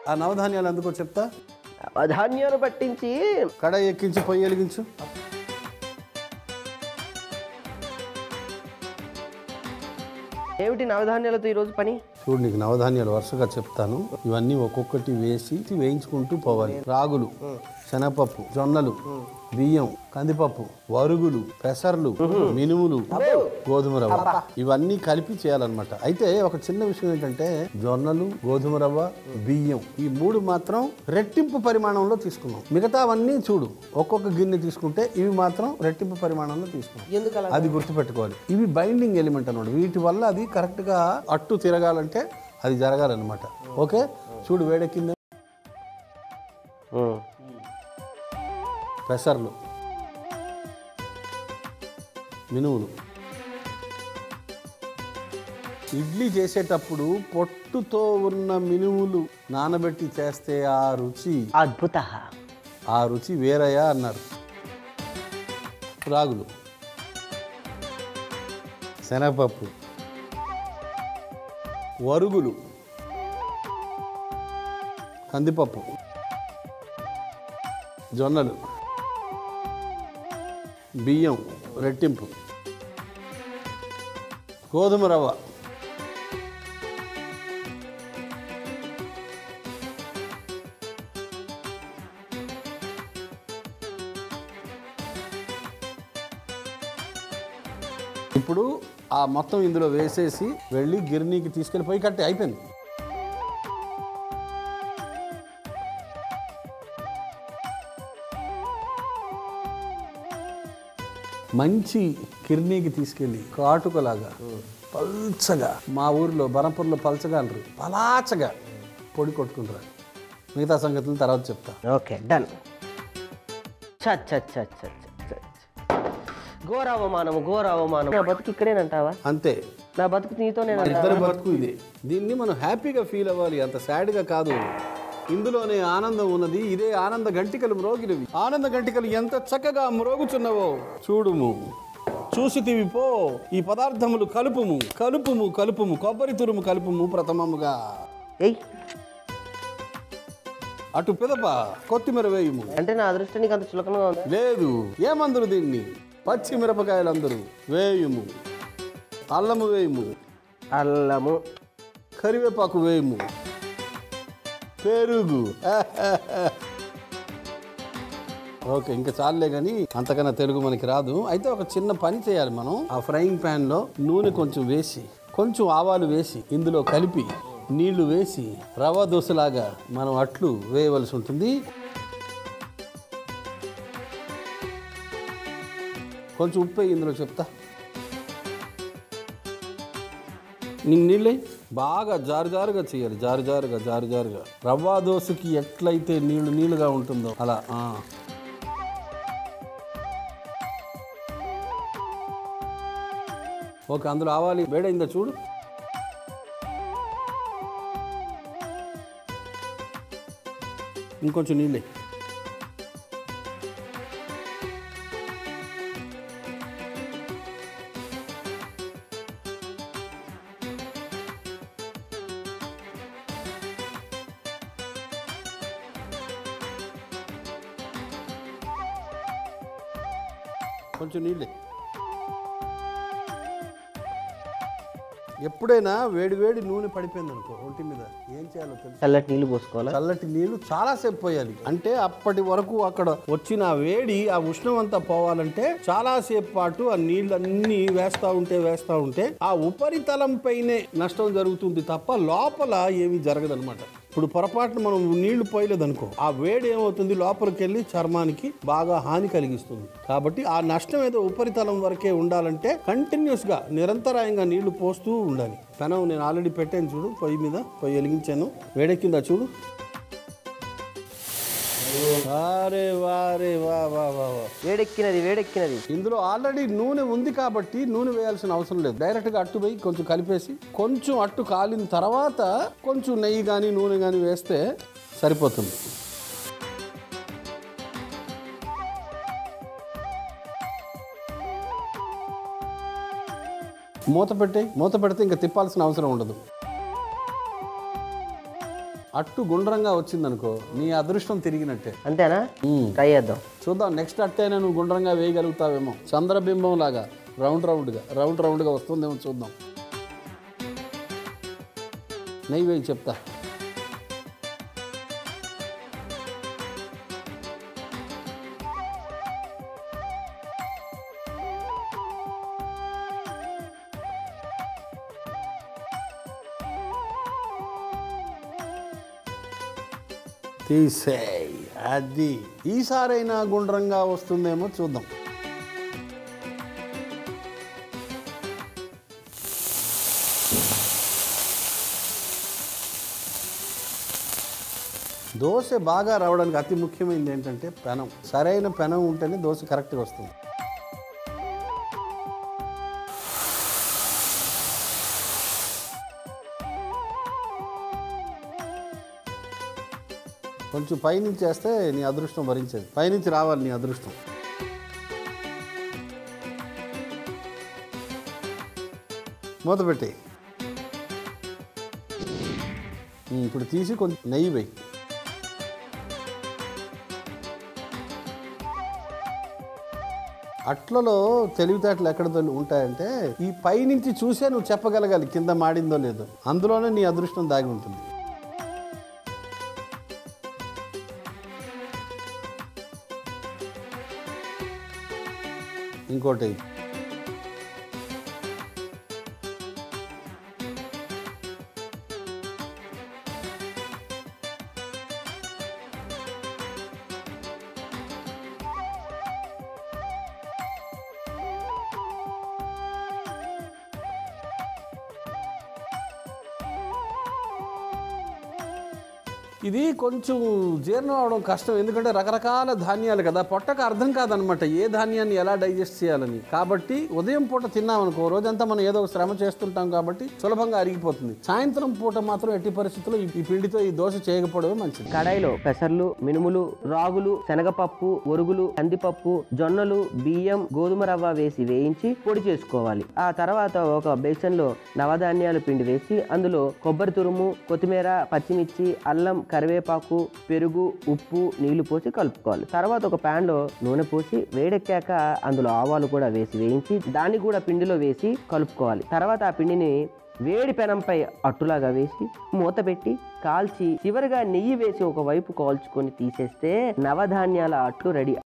ఆ నవధాన్యాలు ఎందుకో చెప్తా ధాన్యాలు పట్టించి కడాయి ఎక్కించి పొయ్యి వెలిగించు ఏమిటి నవధాన్యాలతో ఈరోజు పని చూడు నీకు నవధాన్యాలు వరుసగా చెప్తాను ఇవన్నీ ఒక్కొక్కటి వేసి వేయించుకుంటూ పోవాలి రాగులు శనగపప్పు జొన్నలు బియ్యం కందిపప్పు వరుగులు పెసర్లు మినుములు గోధుమ రవ్వ ఇవన్నీ కలిపి చేయాలన్నమాట అయితే ఒక చిన్న విషయం ఏంటంటే జొన్నలు గోధుమ రవ్వ బియ్యం ఈ మూడు మాత్రం రెట్టింపు పరిమాణంలో తీసుకున్నాం మిగతావన్నీ చూడు ఒక్కొక్క గిన్నె తీసుకుంటే ఇవి మాత్రం రెట్టింపు పరిమాణంలో తీసుకున్నాం ఎందుకు అది గుర్తుపెట్టుకోవాలి ఇవి బైండింగ్ ఎలిమెంట్ అన్నమాట వీటి వల్ల అది కరెక్ట్గా అట్టు తిరగాలంటే అది జరగాలన్నమాట ఓకే చూడు వేడెక్కింది పెసర్లు మినువులు ఇడ్లీ చేసేటప్పుడు పొట్టుతో ఉన్న మినువులు నానబెట్టి చేస్తే ఆ రుచి అద్భుత ఆ రుచి వేరయా అన్నారు రాగులు శనగపప్పు వరుగులు కందిపప్పు జొన్నలు బియ్యం రెట్టింపు గోధుమ రవ్వ ఇప్పుడు ఆ మొత్తం ఇందులో వేసేసి వెళ్ళి గిర్నీకి తీసుకెళ్ళి పోయి కట్టి అయిపోయింది మంచి కిర్నీకి తీసుకెళ్ళి కాటుకలాగా పల్చగా మా ఊరిలో బరంపూర్లో పల్చగా అంటారు పలాచగా పొడి కొట్టుకుంటారు మిగతా సంగతులు తర్వాత చెప్తా ఓకే డన్ ఘోర అవమానము ఘోర అవమానం నా బతుకు ఇక్కడేనంటావా అంతే నా బతుకు నీతోనే ఇద్దరు బతుకు ఇదే దీన్ని మనం హ్యాపీగా ఫీల్ అవ్వాలి అంత సాడ్గా కాదు ఇందులోనే ఆనందం ఉన్నది ఇదే ఆనంద గంటికలు మ్రోగినవి ఆనంద గంటికలు ఎంత చక్కగా మ్రోగుచున్నవో చూడుము చూసితివి పో ఈ పదార్థములు కలుపుము కలుపుము కలుపుము కొబ్బరి తురుము కలుపుము ప్రథమముగా ఏయ్ అటు పిదప కొత్తిమీర వేయుము అంటే నా అదృష్టం నీకు అంత చులకనగా ఉంది లేదు ఏమందరు దీన్ని పచ్చి మిరపకాయలందరూ వేయుము అల్లము వేయుము అల్లము కరివేపాకు వేయము పెరుగు ఓకే ఇంకా చాలులే కానీ అంతకన్నా తెలుగు మనకి రాదు అయితే ఒక చిన్న పని చేయాలి మనం ఆ ఫ్రైయింగ్ ప్యాన్ లో నూనె కొంచెం వేసి కొంచెం ఆవాలు వేసి ఇందులో కలిపి నీళ్లు వేసి రవ్వ దోశలాగా మనం అట్లు వేయవలసి ఉంటుంది కొంచెం ఉప్పు వేయి ఇందులో చెప్తా నీకు నీళ్ళే బాగా జారు జారుగా చేయాలి జారు జారుగా జారు జారుగా రవ్వ దోశకి ఎట్లయితే నీళ్లు నీళ్ళుగా ఉంటుందో అలా ఆ. ఓకే అందులో ఆవాలి వేడైందా చూడు ఇంకొంచెం నీళ్ళే కొంచెం నీళ్ళే ఎప్పుడైనా వేడి వేడి నూనె పడిపోయింది అనుకో ఒంటి మీద ఏం చేయాలో తెలుసు చల్లటి నీళ్ళు పోసుకోవాలా చల్లటి నీళ్లు చాలాసేపు పోయాలి అంటే అప్పటి వరకు అక్కడ వచ్చిన ఆ వేడి ఆ ఉష్ణం అంతా పోవాలంటే చాలాసేపు పాటు ఆ నీళ్ళన్నీ వేస్తా ఉంటే వేస్తా ఉంటే ఆ ఉపరితలం పైనే నష్టం జరుగుతుంది తప్ప లోపల ఏమీ జరగదన్నమాట ఇప్పుడు పొరపాటున మనం నీళ్లు పోయలేదు అనుకో ఆ వేడి ఏమవుతుంది లోపలికి వెళ్ళి చర్మానికి బాగా హాని కలిగిస్తుంది కాబట్టి ఆ నష్టం ఏదో ఉపరితలం వరకే ఉండాలంటే కంటిన్యూస్ గా నిరంతరాయంగా నీళ్లు పోస్తూ ఉండాలి పెనం నేను ఆల్రెడీ పెట్టాను చూడు పొయ్యి మీద పొయ్యి వెలిగించాను వేడెక్కిందా చూడు వారే వారే వా వా వా వా వేడెక్కినది వేడెక్కినది ఇందులో ఆల్రెడీ నూనె ఉంది కాబట్టి నూనె వేయాల్సిన అవసరం లేదు డైరెక్ట్గా అట్టు పోయి కొంచెం కలిపేసి కొంచెం అట్టు కాలిన తర్వాత కొంచెం నెయ్యి కానీ నూనె కానీ వేస్తే సరిపోతుంది మూత పెట్టి మూత పెడితే ఇంకా తిప్పాల్సిన అవసరం ఉండదు అట్టు గుండ్రంగా వచ్చిందనుకో నీ అదృష్టం తిరిగినట్టే అంతేనా ట్రై చేద్దాం చూద్దాం నెక్స్ట్ అట్టైనా నువ్వు గుండ్రంగా వేయగలుగుతావేమో చంద్రబింబం లాగా రౌండ్ రౌండ్గా రౌండ్ రౌండ్గా వస్తుందేమో చూద్దాం నెయ్యి వేయి చెప్తా తీసేయ్ అది ఈసారైనా గుండ్రంగా వస్తుందేమో చూద్దాం దోశ బాగా రావడానికి అతి ముఖ్యమైనది ఏంటంటే పెనం సరైన పెనం ఉంటేనే దోశ కరెక్ట్గా వస్తుంది కొంచెం పైనుంచి వేస్తే నీ అదృష్టం భరించేది పైనుంచి రావాలి నీ అదృష్టం మూత పెట్టి ఉమ్, ఇప్పుడు తీసి కొంచెం నెయ్యి వేయి అట్లలో తెలివితేటలు ఎక్కడ దొరి- ఉంటాయంటే ఈ పైనుంచి చూసే నువ్వు చెప్పగలగాలి కింద మాడిందో లేదో అందులోనే నీ అదృష్టం దాగి ఉంటుంది ఇంకోటి ఇది కొంచెం జీర్ణం అవడం కష్టం ఎందుకంటే రకరకాల ధాన్యాలు కదా పొట్టకు అర్థం కాదనమాట ఏ ధాన్యాన్ని ఎలా డైజెస్ట్ చేయాలని కాబట్టి ఉదయం పూట తిన్నామనుకో రోజంతా మనం ఏదో ఒక శ్రమ చేస్తుంటాం కాబట్టి సులభంగా అరిగిపోతుంది సాయంత్రం పూట మాత్రం ఎట్టి పరిస్థితుల్లో ఈ- ఈ పిండితో ఈ దోశ చేయకపోవడమే మంచిది కడాయిలో పెసర్లు మినుములు రాగులు శనగపప్పు ఒరుగులు కందిపప్పు జొన్నలు బియ్యం గోధుమ రవ్వ వేసి వేయించి పొడి చేసుకోవాలి ఆ తర్వాత ఒక బేసన్లో నవధాన్యాలు పిండి వేసి అందులో కొబ్బరి తురుము కొత్తిమీర పచ్చిమిర్చి అల్లం కరివేపాకు పెరుగు ఉప్పు నీళ్లు పోసి కలుపుకోవాలి తర్వాత ఒక pan లో నూనె పోసి వేడెక్కాక అందులో ఆవాలు కూడా వేసి వేయించి దాన్ని కూడా పిండిలో వేసి కలుపుకోవాలి తర్వాత ఆ పిండిని వేడి పెనంపై అట్టులాగా వేసి మూత పెట్టి కాల్చి చివరిగా నెయ్యి వేసి ఒకవైపు కాల్చుకొని తీసేస్తే నవధాన్యాల అట్లు రెడీ